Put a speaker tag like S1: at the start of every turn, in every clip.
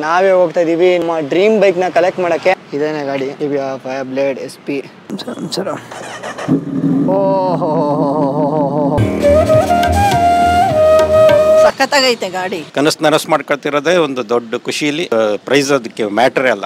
S1: ನಾವೇ ಹೋಗ್ತಾ ಇದೀವಿ ನಮ್ಮ ಡ್ರೀಮ್ ಬೈಕ್ ನ ಕಲೆಕ್ಟ್ ಮಾಡಕ್ಕೆ ಇದೇನೆ ಗಾಡಿ ಫೈರ್ ಬ್ಲೇಡ್ ಎಸ್ ಪಿ ಸರ ಓಹೋ
S2: ಸಖತ್ತಾಗೈತೆ ಗಾಡಿ
S3: ಕನಸು ನನಸು ಮಾಡ್ಕೊತಿರೋದೇ ಒಂದು ದೊಡ್ಡ ಖುಷಿಲಿ ಪ್ರೈಸ್ ಅದಕ್ಕೆ ಮ್ಯಾಟ್ರೇ ಅಲ್ಲ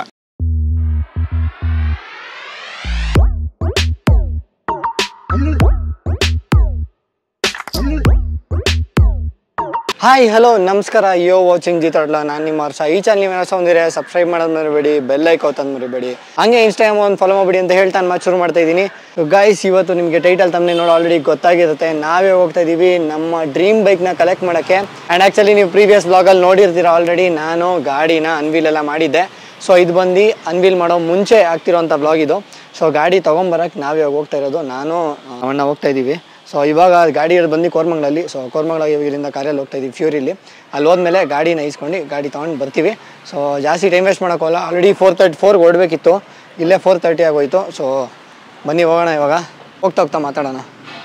S1: ಹಾಯ್ ಹಲೋ ನಮಸ್ಕಾರ ಯೋ ವಾಚಿಂಗ್ ಜಿ ತೊಡ್ಲ ನಾನು ನಿಮ್ಮ ಹರ್ಷ ಈ ಚಾನಲ್ ನೀವು ಏನಾದ್ರು ಹೊಂದಿರೆ ಸಬ್ಸ್ಕ್ರೈಬ್ ಮಾಡೋದು ಮರಿಬೇಡಿ ಬೆಲ್ ಐಕಾನ್ ತಂದು ಮರಿಬೇಡಿ ಹಂಗೆ ಇನ್ಸ್ಟಾಗ್ರಾಮ್ ಒಂದು ಫಾಲೋ ಮಾಡಿಬಿಡಿ ಅಂತ ಹೇಳ್ತಾ ನಾನು ಶುರು ಮಾಡ್ತಾ ಇದ್ದೀನಿ ಗೈಸ್ ಇವತ್ತು ನಿಮಗೆ ಟೈಟಲ್ ತಮ್ಮನೆ ನೋಡಿ ಆಲ್ರೆಡಿ ಗೊತ್ತಾಗಿರುತ್ತೆ ನಾವೇ ಹೋಗ್ತಾ ಇದ್ದೀವಿ ನಮ್ಮ ಡ್ರೀಮ್ ಬೈಕ್ನ ಕಲೆಕ್ಟ್ ಮಾಡೋಕ್ಕೆ ಆ್ಯಂಡ್ ಆ್ಯಕ್ಚುಲಿ ನೀವು ಪ್ರೀವಿಯಸ್ ಬ್ಲಾಗಲ್ಲಿ ನೋಡಿರ್ತೀರ ಆಲ್ರೆಡಿ ನಾನು ಗಾಡಿನ ಅನ್ವೀಲ್ ಎಲ್ಲ ಮಾಡಿದ್ದೆ ಸೊ ಇದು ಬಂದು ಅನ್ವೀಲ್ ಮಾಡೋ ಮುಂಚೆ ಆಗ್ತಿರೋಂಥ ಬ್ಲಾಗ್ ಇದು ಸೊ ಗಾಡಿ ತೊಗೊಂಬರಕ್ಕೆ ನಾವೇ ಹೋಗ್ತಾ ಇರೋದು ನಾನು ಅಣ್ಣ ಹೋಗ್ತಾ ಇದ್ದೀವಿ ಸೊ ಇವಾಗ ಗಾಡಿ ಇರೋದು ಬಂದು ಕೋರ್ಮಂಗ್ಲಲ್ಲಿ ಸೊ ಕೋರ್ಮಂಗ್ಲ ಇಲ್ಲಿಂದ ಕಾರಲ್ಲಿ ಹೋಗ್ತಾ ಇದ್ದೀವಿ ಫ್ಯೂರಿಲಿ ಅಲ್ಲಿ ಹೋದ್ಮೇಲೆ ಗಾಡಿನ ಇಸ್ಕೊಂಡು ಗಾಡಿ ತೊಗೊಂಡು ಬರ್ತೀವಿ ಸೊ ಜಾಸ್ತಿ ಟೈಮ್ ವೇಸ್ಟ್ ಮಾಡೋಕ್ಕಲ್ಲ ಆಲ್ರೆಡಿ ಫೋರ್ ತರ್ಟಿ ಫೋರ್ಗೆ ಓಡಬೇಕಿತ್ತು ಇಲ್ಲೇ ಫೋರ್ ತರ್ಟಿ ಆಗೋಯ್ತು ಸೊ ಬನ್ನಿ ಹೋಗೋಣ ಇವಾಗ ಹೋಗ್ತಾ ಹೋಗ್ತಾ ಮಾತಾಡೋಣ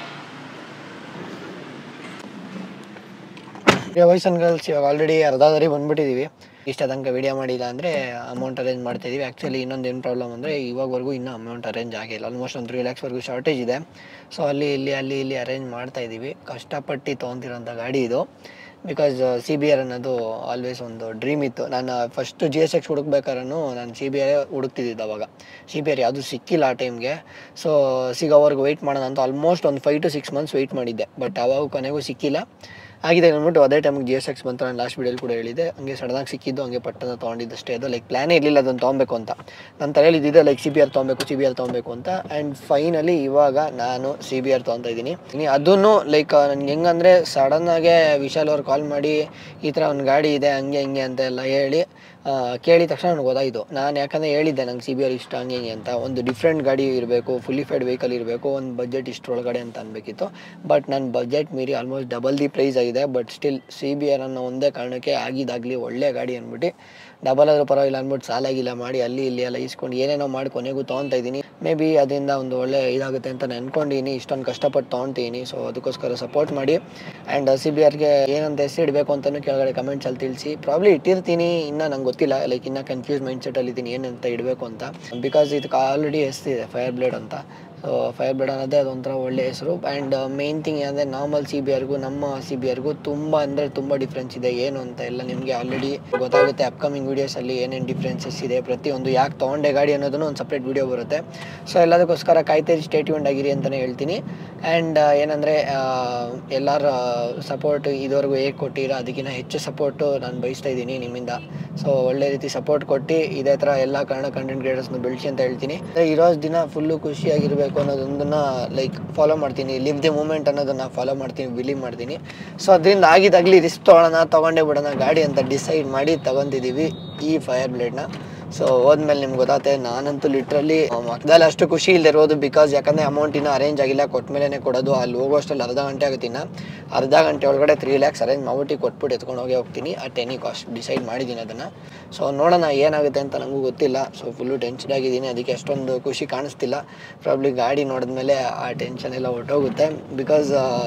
S1: ಬಾಯ್ಸ್ ಅಂಡ್ ಗರ್ಲ್ಸ್ ಇವಾಗ ಆಲ್ರೆಡಿ ಅರ್ಧ ದಾರಿ ಬಂದ್ಬಿಟ್ಟಿದ್ದೀವಿ ಇಷ್ಟ ತನಕ ವಿಡಿಯೋ ಮಾಡಿಲ್ಲ ಅಂದರೆ ಅಮೌಂಟ್ ಅರೇಂಜ್ ಮಾಡ್ತಾ ಇದೀವಿ ಆ್ಯಕ್ಚುಲಿ ಇನ್ನೊಂದು ಏನು ಪ್ರಾಬ್ಲಮ್ ಅಂದರೆ ಇವಾಗವರೆಗೂ ಇನ್ನೂ ಅಮೌಂಟ್ ಅರೇಂಜ್ ಆಗಿಲ್ಲ ಆಲ್ಮೋಸ್ಟ್ ಒಂದು ತ್ರೀ ಲ್ಯಾಕ್ಸ್ವರೆಗೂ ಶಾರ್ಟೇಜ್ ಇದೆ ಸೊ ಅಲ್ಲಿ ಇಲ್ಲಿ ಅಲ್ಲಿ ಇಲ್ಲಿ ಅರೇಂಜ್ ಮಾಡ್ತಾ ಇದ್ದೀವಿ ಕಷ್ಟಪಟ್ಟು ತೊಗೊತಿರೋಂಥ ಗಾಡಿ ಇದು ಬಿಕಾಸ್ ಸಿ ಬಿ ಆರ್ ಅನ್ನೋದು ಆಲ್ವೇಸ್ ಒಂದು ಡ್ರೀಮ್ ಇತ್ತು ನಾನು ಫಸ್ಟ್ ಜಿ ಎಸ್ ಎಕ್ಸ್ ಹುಡುಕ್ಬೇಕಾದ್ರೂ ನಾನು ಸಿ ಬಿ ಆರ್ ಹುಡುಕ್ತಿದ್ದಿದ್ದು ಅವಾಗ ಸಿ ಬಿ ಆರ್ ಯಾವುದು ಸಿಕ್ಕಿಲ್ಲ ಆ ಟೈಮ್ಗೆ ಸೊ ಸಿಗೋವರೆಗೂ ವೆಯ್ಟ್ ಮಾಡೋಣ ಅಂತ ಆಲ್ಮೋಸ್ಟ್ ಒಂದು five to six months wait ಮಾಡಿದ್ದೆ ಬಟ್ ಅವಾಗ ಕೊನೆಗೂ ಸಿಕ್ಕಿಲ್ಲ ಆಗಿದೆ ಅಂದ್ಬಿಟ್ಟು ಅದೇ ಟೈಮಿಗೆ ಜಿ ಎಸ್ ಎಕ್ಸ್ ಬಂತು ನಾನು ಲಾಸ್ಟ್ ವಿಡಿಯೋಲಿ ಕೂಡ ಹೇಳಿದೆ ಹಂಗೆ ಸಡನ್ನಾಗಿ ಸಿಕ್ಕಿದ್ದು ಹಂಗೆ ಪಟ್ಟದ ತೊಗೊಂಡಿದ್ದಷ್ಟೇ ಅದು ಲೈಕ್ ಪ್ಲಾನೇ ಇರಲಿಲ್ಲ ಅದನ್ನು ತೊಗೊಬೇಕು ಅಂತ ನನ್ನ ತಲೆಯಲ್ಲಿ ಇದ್ದಿದ್ದೆ ಲೈಕ್ ಸಿ ಬಿ ಆರ್ ತೊಗೊಬೇಕು ಸಿ ಬಿ ಆರ್ ತೊಗೊಬೇಕು ಅಂತ ಆ್ಯಂಡ್ ಫೈನಲಿ ಇವಾಗ ನಾನು ಸಿ ಬಿ ಆರ್ ತೊಗೊತಾ ಇದ್ದೀನಿ ಅದನ್ನು ಲೈಕ್ ನನಗೆ ಹೆಂಗಂದರೆ ಸಡನ್ನಾಗೆ ವಿಶಾಲ್ ಅವ್ರು ಕಾಲ್ ಮಾಡಿ ಈ ಥರ ಒಂದು ಗಾಡಿ ಇದೆ ಹಂಗೆ ಹಿಂಗೆ ಅಂತ ಎಲ್ಲ ಹೇಳಿ ಆ, ಕೇಳಿದ ತಕ್ಷಣ ನನಗೆ ಗೊತ್ತಾಯಿತು ನಾನು ಯಾಕಂದರೆ ಹೇಳಿದ್ದೆ ನಂಗೆ ಸಿ ಬಿ ಆರ್ ಇಷ್ಟ ಹಂಗೆ ಹಿಂಗೆ ಅಂತ ಒಂದು ಡಿಫ್ರೆಂಟ್ ಗಾಡಿ ಇರಬೇಕು ಫುಲ್ಲಿ ಫೈಡ್ ವೆಹಿಕಲ್ ಇರಬೇಕು ಒಂದು ಬಜೆಟ್ ಇಷ್ಟರೊಳಗಡೆ ಅಂತ ಅನ್ಬೇಕಿತ್ತು ಬಟ್ ನನ್ನ ಬಜೆಟ್ ಮೀರಿ ಆಲ್ಮೋಸ್ಟ್ ಡಬಲ್ ದಿ ಪ್ರೈಸ್ ಆಗಿದೆ but still C B R ಅನ್ನೋ ಒಂದೇ ಕಾರಣಕ್ಕೆ ಆಗಿದ್ದಾಗಲಿ ಒಳ್ಳೆ ಗಾಡಿ ಅಂದ್ಬಿಟ್ಟು ಡಬಲ್ ಆದರೂ ಪರವಾಗಿಲ್ಲ ಅಂದ್ಬಿಟ್ಟು ಸಾಲಾಗಿಲ್ಲ ಮಾಡಿ ಅಲ್ಲಿ ಇಲ್ಲಿ ಎಲ್ಲ ಇಸ್ಕೊಂಡು ಏನೇನೋ ಮಾಡಿ ಕೊನೆಗೂ ತೊಗೊತಾ ಇದ್ದೀನಿ ಮೇ ಬಿ ಅದರಿಂದ ಒಂದು ಒಳ್ಳೆ ಇದಾಗುತ್ತೆ ಅಂತ ನಾನು ಅನ್ಕೊಂಡಿದ್ದೀನಿ ಇಷ್ಟೊಂದು ಕಷ್ಟಪಟ್ಟು ತೊಗೊತೀನಿ ಸೊ ಅದಕ್ಕೋಸ್ಕರ ಸಪೋರ್ಟ್ ಮಾಡಿ ಆ್ಯಂಡ್ ಸಿ ಬಿ ಆರ್ಗೆ ಏನಂತ ಹೆಸರು ಇಡಬೇಕು ಅಂತಲೂ ಕೆಳಗಡೆ ಕಮೆಂಟ್ಸಲ್ಲಿ ತಿಳಿಸಿ ಪ್ರಾಬ್ಲಿ ಇಟ್ಟಿರ್ತೀನಿ ಇನ್ನೂ ನಂಗೆ ಗೊತ್ತಿಲ್ಲ ಲೈಕ್ ಇನ್ನೂ ಕನ್ಫ್ಯೂಸ್ ಮೈಂಡ್ ಸೆಟ್ಟಲ್ಲಿ ಇದ್ದೀನಿ ಏನಂತ ಇಡಬೇಕು ಅಂತ ಬಿಕಾಸ್ ಇದಕ್ಕೆ ಆಲ್ರೆಡಿ ಹೆಸರಿದೆ ಫೈರ್ ಬ್ಲೇಡ್ ಅಂತ ಸೊ ಫೈರ್ ಬ್ಲೇಡ್ ಅನ್ನೋದೇ ಅದೊಂಥರ ಒಳ್ಳೆ ಹೆಸರು ಆ್ಯಂಡ್ ಮೇನ್ ಥಿಂಗ್ ಏನಂದರೆ ನಾರ್ಮಲ್ ಸಿ ಬಿ ಆರ್ಗೂ ನಮ್ಮ ಸಿ ಬಿ ಆರ್ಗೂ ತುಂಬ ಅಂದರೆ ತುಂಬ ಡಿಫ್ರೆನ್ಸ್ ಇದೆ ಏನು ಅಂತ ಎಲ್ಲ ನಿಮಗೆ ಆಲ್ರೆಡಿ ಗೊತ್ತಾಗುತ್ತೆ ಅಪ್ಕಮಿಂಗ್ ವೀಡಿಯೋಸಲ್ಲಿ ಏನೇನು ಡಿಫ್ರೆನ್ಸಸ್ ಇದೆ ಪ್ರತಿಯೊಂದು ಯಾಕೆ ತೊಗೊಂಡೆ ಗಾಡಿ ಅನ್ನೋದನ್ನು ಒಂದು ಸಪ್ರೇಟ್ ವೀಡಿಯೋ ಬರುತ್ತೆ ಸೊ ಎಲ್ಲದಕ್ಕೋಸ್ಕರ ಕಾಯ್ತೇರಿ ಸ್ಟೇಟ್ಯೂಂಡ್ ಆಗಿರಿ ಅಂತಲೇ ಹೇಳ್ತೀನಿ ಆ್ಯಂಡ್ ಏನಂದರೆ ಎಲ್ಲರ ಸಪೋರ್ಟ್ ಇದುವರೆಗೂ ಹೇಗೆ ಕೊಟ್ಟಿರೋ ಅದಕ್ಕಿಂತ ಹೆಚ್ಚು ಸಪೋರ್ಟು ನಾನು ಬಯಸ್ತಾ ಇದ್ದೀನಿ ನಿಮ್ಮಿಂದ ಸೊ ಒಳ್ಳೆ ರೀತಿ ಸಪೋರ್ಟ್ ಕೊಟ್ಟು ಇದೇ ಥರ ಎಲ್ಲ ಕನ್ನಡ ಕಂಟೆಂಟ್ ಕ್ರಿಯೇಟರ್ಸ್ನ ಬೆಳೆಸಿ ಅಂತ ಹೇಳ್ತೀನಿ ಅದೇ ಇರೋ ದಿನ ಫುಲ್ಲು ಖುಷಿಯಾಗಿರಬೇಕು ಅನ್ನೋದೊಂದನ್ನ ಲೈಕ್ ಫಾಲೋ ಮಾಡ್ತೀನಿ ಲಿವ್ ದಿ ಮೂಮೆಂಟ್ ಅನ್ನೋದನ್ನ ಫಾಲೋ ಮಾಡ್ತೀನಿ ಬಿಲೀವ್ ಮಾಡ್ತೀನಿ ಸೊ ಅದರಿಂದ ಆಗಿದಾಗಲಿ ರಿಸ್ಕ್ ತೊಗೊಳ್ಳೋಣ ತೊಗೊಂಡೇ ಬಿಡೋಣ ಗಾಡಿ ಅಂತ ಡಿಸೈಡ್ ಮಾಡಿ ತಗೊಂತಿದ್ದೀವಿ ಈ ಫೈರ್ ಬ್ಲೇಡ್ನ ಸೊ ಹೋದ್ಮೇಲೆ ನಿಮ್ಗೆ ಗೊತ್ತಾಗುತ್ತೆ ನಾನಂತೂ ಲಿಟ್ರಲಿ ಮಕ್ಕದಲ್ಲಿ ಅಷ್ಟು ಖುಷಿ ಇಲ್ಲದೆ ಇರೋದು ಬಿಕಾಸ್ ಯಾಕಂದರೆ ಅಮೌಂಟ್ ಇನ್ನೂ ಅರೇಂಜ್ ಆಗಿಲ್ಲ ಕೊಟ್ಟ ಮೇಲೇ ಕೊಡೋದು ಅಲ್ಲಿ ಹೋಗೋಷ್ಟಲ್ಲಿ ಅರ್ಧ ಗಂಟೆ ಆಗುತ್ತೆ ಇನ್ನು ಅರ್ಧ ಗಂಟೆ ಒಳಗಡೆ ತ್ರೀ ಲ್ಯಾಕ್ಸ್ ಅರೇಂಜ್ ಮಾಡ್ಬಿಟ್ಟು ಕೊಟ್ಬಿಟ್ಟು ಎತ್ಕೊಂಡು ಹೋಗಿ ಹೋಗ್ತೀನಿ ಆ ಟೆನಿ ಕಾಸ್ಟ್ ಡಿಸೈಡ್ ಮಾಡಿದ್ದೀನಿ ಅದನ್ನು ಸೊ ನೋಡೋಣ ಏನಾಗುತ್ತೆ ಅಂತ ನನಗೂ ಗೊತ್ತಿಲ್ಲ ಸೊ ಫುಲ್ಲು ಟೆನ್ಷನ್ ಆಗಿದ್ದೀನಿ ಅದಕ್ಕೆ ಅಷ್ಟೊಂದು ಖುಷಿ ಕಾಣಿಸ್ತಿಲ್ಲ ಪ್ರಾಬ್ಲಿ ಗಾಡಿ ನೋಡಿದ್ಮೇಲೆ ಆ ಟೆನ್ಷನ್ ಎಲ್ಲ ಹೊರಟೋಗುತ್ತೆ ಬಿಕಾಸ್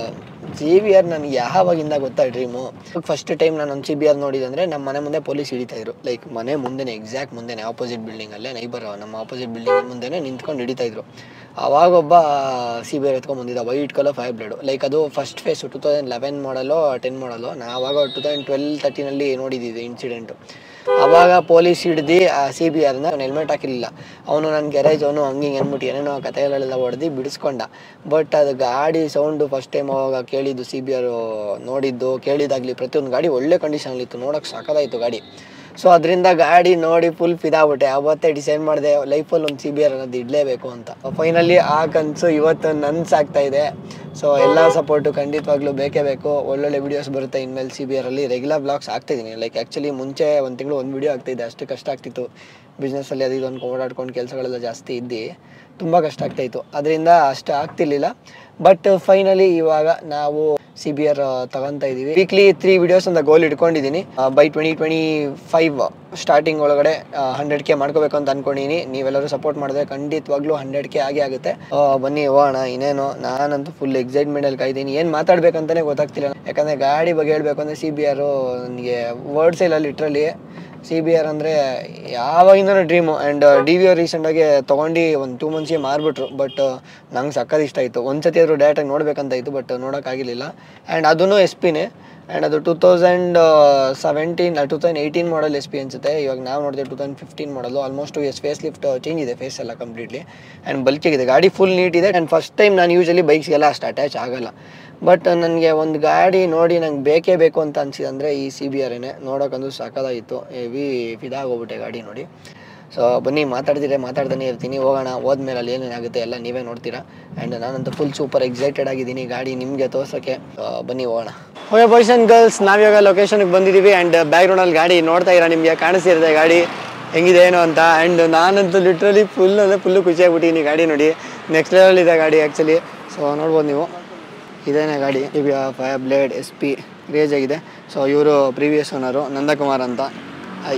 S1: ಸಿ ಬಿ ಆರ್ ನನಗೆ ಯಾವಾಗಿಂದ ಗೊತ್ತಾ ಡ್ರೀಮು ಫಸ್ಟ್ ಟೈಮ್ ನಾನು ಒಂದು ಸಿ ಬಿ ಆರ್ ನೋಡಿದಂದರೆ ನಮ್ಮ ಮನೆ ಮುಂದೆ ಪೊಲೀಸ್ ಹಿಡಿತಾ ಇದ್ರು ಲೈಕ್ ಮನೆ ಮುಂದೆನೇ ಎಕ್ಸಾಕ್ಟ್ ಮುಂದೆನೇ ಆಪೋಸಿಟ್ ಬಿಲ್ಡಿಂಗಲ್ಲೇ ನೈಬರ್ ನಮ್ಮ ಆಪೋಸಿಟ್ ಬಿಲ್ಡಿಂಗ್ ಮುಂದೆನೇ ನಿಂತ್ಕೊಂಡು ಹಿಡಿತಾ ಇದ್ರು ಅವಾಗ ಒಬ್ಬ ಸಿ ಬಿ ಆರ್ ಎತ್ಕೊಂಡು ಬಂದಿದ್ದ white colour Fireblade like ಅದು first phase two thousand eleven model ten model ನಾ ಅವಾಗ ಟು ತೌಸಂಡ್ ಟ್ವೆಲ್ ತರ್ಟಿನಲ್ಲಿ ನೋಡಿದ್ದಿದ್ದು ಇನ್ಸಿಡೆಂಟು ಅವಾಗ ಪೊಲೀಸ್ ಹಿಡ್ದು ಆ ಸಿ ಬಿ ಆರ್ನ ಹೆಲ್ಮೆಟ್ ಹಾಕಿರಲಿಲ್ಲ ಅವನು ನನ್ನ ಗ್ಯಾರೇಜ್ ಅವನು ಹಂಗೆ ಹಿಂಗೆ ಅಂದ್ಬಿಟ್ಟು ಏನೇನೋ ಕಥೆಗಳೆಲ್ಲ ಹೊಡೆದು ಬಿಡಿಸ್ಕೊಂಡ ಬಟ್ ಅದು ಗಾಡಿ ಸೌಂಡು ಫಸ್ಟ್ ಟೈಮ್ ಅವಾಗ ಕೇಳಿದ್ದು ಸಿ ಬಿ ಆರ್ ನೋಡಿದ್ದು ಕೇಳಿದಾಗಲಿ ಪ್ರತಿಯೊಂದು ಗಾಡಿ ಒಳ್ಳೆ ಕಂಡೀಷನಲ್ಲಿತ್ತು ನೋಡೋಕೆ ಸಾಕಾದಾಯಿತು ಗಾಡಿ ಸೊ ಅದರಿಂದ ಗಾಡಿ ನೋಡಿ ಫುಲ್ ಫಿದಾಗ್ಬಿಟ್ಟೆ ಅವತ್ತೇ ಡಿಸೈಡ್ ಮಾಡಿದೆ ಲೈಫಲ್ಲಿ ಒಂದು ಸಿ ಬಿ ಆರ್ ಅನ್ನೋದು ಇಡಲೇಬೇಕು ಅಂತ ಫೈನಲಿ ಆ ಕನಸು ಇವತ್ತು ನನ್ಸಾಗ್ತಾ ಇದೆ ಸೊ ಎಲ್ಲ ಸಪೋರ್ಟು ಖಂಡಿತವಾಗ್ಲೂ ಬೇಕೇ ಬೇಕು ಒಳ್ಳೊಳ್ಳೆ ವೀಡಿಯೋಸ್ ಬರುತ್ತೆ ಇನ್ಮೇಲೆ ಸಿ ಬಿ ಆರಲ್ಲಿ ರೆಗ್ಯುಲರ್ ಬ್ಲಾಗ್ಸ್ ಆಗ್ತಿದ್ದೀನಿ ಲೈಕ್ ಆ್ಯಕ್ಚುಲಿ ಮುಂಚೆ ಒಂದು ತಿಂಗಳು ಒಂದು ವೀಡಿಯೋ ಆಗ್ತಿದ್ದೆ ಅಷ್ಟು ಕಷ್ಟ ಆಗ್ತಿತ್ತು ಬಿಸ್ನೆಸ್ಸಲ್ಲಿ ಅದು ಇದೊಂದು ಓಡಾಡ್ಕೊಂಡು ಕೆಲಸಗಳೆಲ್ಲ ಜಾಸ್ತಿ ಇದ್ದು ತುಂಬ ಕಷ್ಟ ಆಗ್ತಾಯಿತ್ತು ಅದರಿಂದ ಅಷ್ಟು ಆಗ್ತಿರ್ಲಿಲ್ಲ ಬಟ್ ಫೈನಲಿ ಇವಾಗ ನಾವು ಸಿ ಬಿ ಆರ್ ತಗೊತಾ ಇದ್ದೀವಿ ವೀಕ್ಲಿ ತ್ರೀ ವಿಡಿಯೋಸ್ ಅಂತ ಗೋಲ್ ಇಟ್ಕೊಂಡಿದ್ದೀನಿ by twenty twenty five starting ಒಳಗಡೆ ಹಂಡ್ರೆಡ್ ಕೆ ಮಾಡ್ಕೋಬೇಕು ಅಂತ ಅನ್ಕೊಂಡಿನಿ ನೀವೆಲ್ಲರೂ ಸಪೋರ್ಟ್ ಮಾಡಿದ್ರೆ ಖಂಡಿತವಾಗ್ಲೂ ಹಂಡ್ರೆಡ್ ಕೆ ಆಗೇ ಆಗುತ್ತೆ ಆ, ಬನ್ನಿ ಹೋಗೋಣ ಇನ್ನೇನು ನಾನಂತೂ ಫುಲ್ ಎಕ್ಸೈಟ್ಮೆಂಟಲ್ಲಿ ಕಾಯ್ತೀನಿ ಏನು ಮಾತಾಡ್ಬೇಕಂತಾನೆ ಗೊತ್ತಾಗ್ತಿಲ್ಲ ಯಾಕಂದರೆ ಗಾಡಿ ಬಗ್ಗೆ ಹೇಳಬೇಕು ಅಂದರೆ ಸಿ ಬಿ ಆರು ನನಗೆ ವರ್ಡ್ಸ್ ಇಲ್ಲ ಲಿಟ್ರಲಿ ಸಿ ಬಿ ಆರ್ ಅಂದರೆ ಯಾವಾಗಿಂದನೂ dream and D V R ರೀಸೆಂಟಾಗಿ ತೊಗೊಂಡು ಒಂದು ಟೂ ಮಂತ್ಸ್ಗೆ ಮಾರ್ಬಿಟ್ರು ಬಟ್ ನಂಗೆ ಸಕ್ಕತ್ ಇಷ್ಟ ಆಯಿತು ಒಂದು ಸತಿ ಆದರೂ ಡೈರೆಕ್ಟಾಗಿ ನೋಡ್ಬೇಕಂತ ಇತ್ತು ಬಟ್ ನೋಡೋಕ್ಕಾಗಿರಲಿಲ್ಲ ಆ್ಯಂಡ್ ಅದೂ ಎಸ್ ಪಿನೇ ಆ್ಯಂಡ್ ಅದು two thousand seventeen two thousand eighteen model S P ಅನ್ಸುತ್ತೆ ಇವಾಗ ನಾವು ನೋಡಿದೆ two thousand fifteen model almost S face lift change ಇದೆ ಫೇಸ್ ಎಲ್ಲ ಕಂಪ್ಲೀಟ್ಲಿ ಆ್ಯಂಡ್ ಬಲ್ಕಿಗಿದೆ ಗಾಡಿ ಫುಲ್ ನೀಟ್ ಇದೆ ಆ್ಯಂಡ್ ಫಸ್ಟ್ ಟೈಮ್ ನಾನು ಯೂಶಲಿ ಬೈಕ್ಸ್ಗೆಲ್ಲ ಅಷ್ಟು ಅಟ್ಯಾಚ್ ಆಗಲ್ಲ ಬಟ್ ನನಗೆ ಒಂದು ಗಾಡಿ ನೋಡಿ ನಂಗೆ ಬೇಕೇ ಬೇಕು ಅಂತ ಅನಿಸಿದಂದರೆ ಈ ಸಿ ಬಿ ಆರ್ ಏನೇ ನೋಡೋಕ್ಕಂದು ಸಖತ್ತಾಗಿತ್ತು ಹೆವಿ ಫಿದಾಗೋಗ್ಬಿಟ್ಟೆ ಗಾಡಿ ನೋಡಿ ಸೊ ಬನ್ನಿ ಮಾತಾಡ್ತಿದ್ರೆ ಮಾತಾಡ್ತಾನೆ ಇರ್ತೀನಿ ಹೋಗೋಣ ಹೋದ್ಮೇಲೆ ಅಲ್ಲಿ ಏನೇನಾಗುತ್ತೆ ಎಲ್ಲ ನೀವೇ ನೋಡ್ತೀರಾ ಆ್ಯಂಡ್ ನಾನಂತೂ ಫುಲ್ ಸೂಪರ್ ಎಕ್ಸೈಟೆಡ್ ಆಗಿದ್ದೀನಿ ಗಾಡಿ ನಿಮಗೆ ತೋರ್ಸೋಕ್ಕೆ ಆ, ಬನ್ನಿ ಹೋಗೋಣ ಓಕೆ ಬಾಯ್ಸ್ ಆ್ಯಂಡ್ ಗರ್ಲ್ಸ್ ನಾವಿವಾಗ ಲೊಕೇಶನ್ಗೆ ಬಂದಿದ್ದೀವಿ ಆ್ಯಂಡ್ ಬ್ಯಾಕ್ಗ್ರೌಂಡಲ್ಲಿ ಗಾಡಿ ನೋಡ್ತಾ ಇರೋ ನಿಮಗೆ ಕಾಣಿಸ್ತಿರುತ್ತೆ ಗಾಡಿ ಹೆಂಗಿದೆ ಏನು ಅಂತ ಆ್ಯಂಡ್ ನಾನಂತೂ ಲಿಟ್ರಲಿ ಫುಲ್ ಅಂದರೆ ಫುಲ್ಲು ಖುಷಿಯಾಗ್ಬಿಟ್ಟಿದ್ದೀನಿ ಗಾಡಿ ನೋಡಿ ನೆಕ್ಸ್ಟ್ ಲೆವೆಲ್ ಇದೆ ಗಾಡಿ ಆ್ಯಕ್ಚುಲಿ ಸೊ ನೋಡ್ಬೋದು ನೀವು ಇದೇನೇ ಗಾಡಿ ಈಗ ಫೈರ್ ಬ್ಲೇಡ್ ಎಸ್ ಪಿ ರೇಜ್ ಆಗಿದೆ ಸೊ ಇವರು ಪ್ರೀವಿಯಸ್ ಓನರು ನಂದಕುಮಾರ್ ಅಂತ ಐ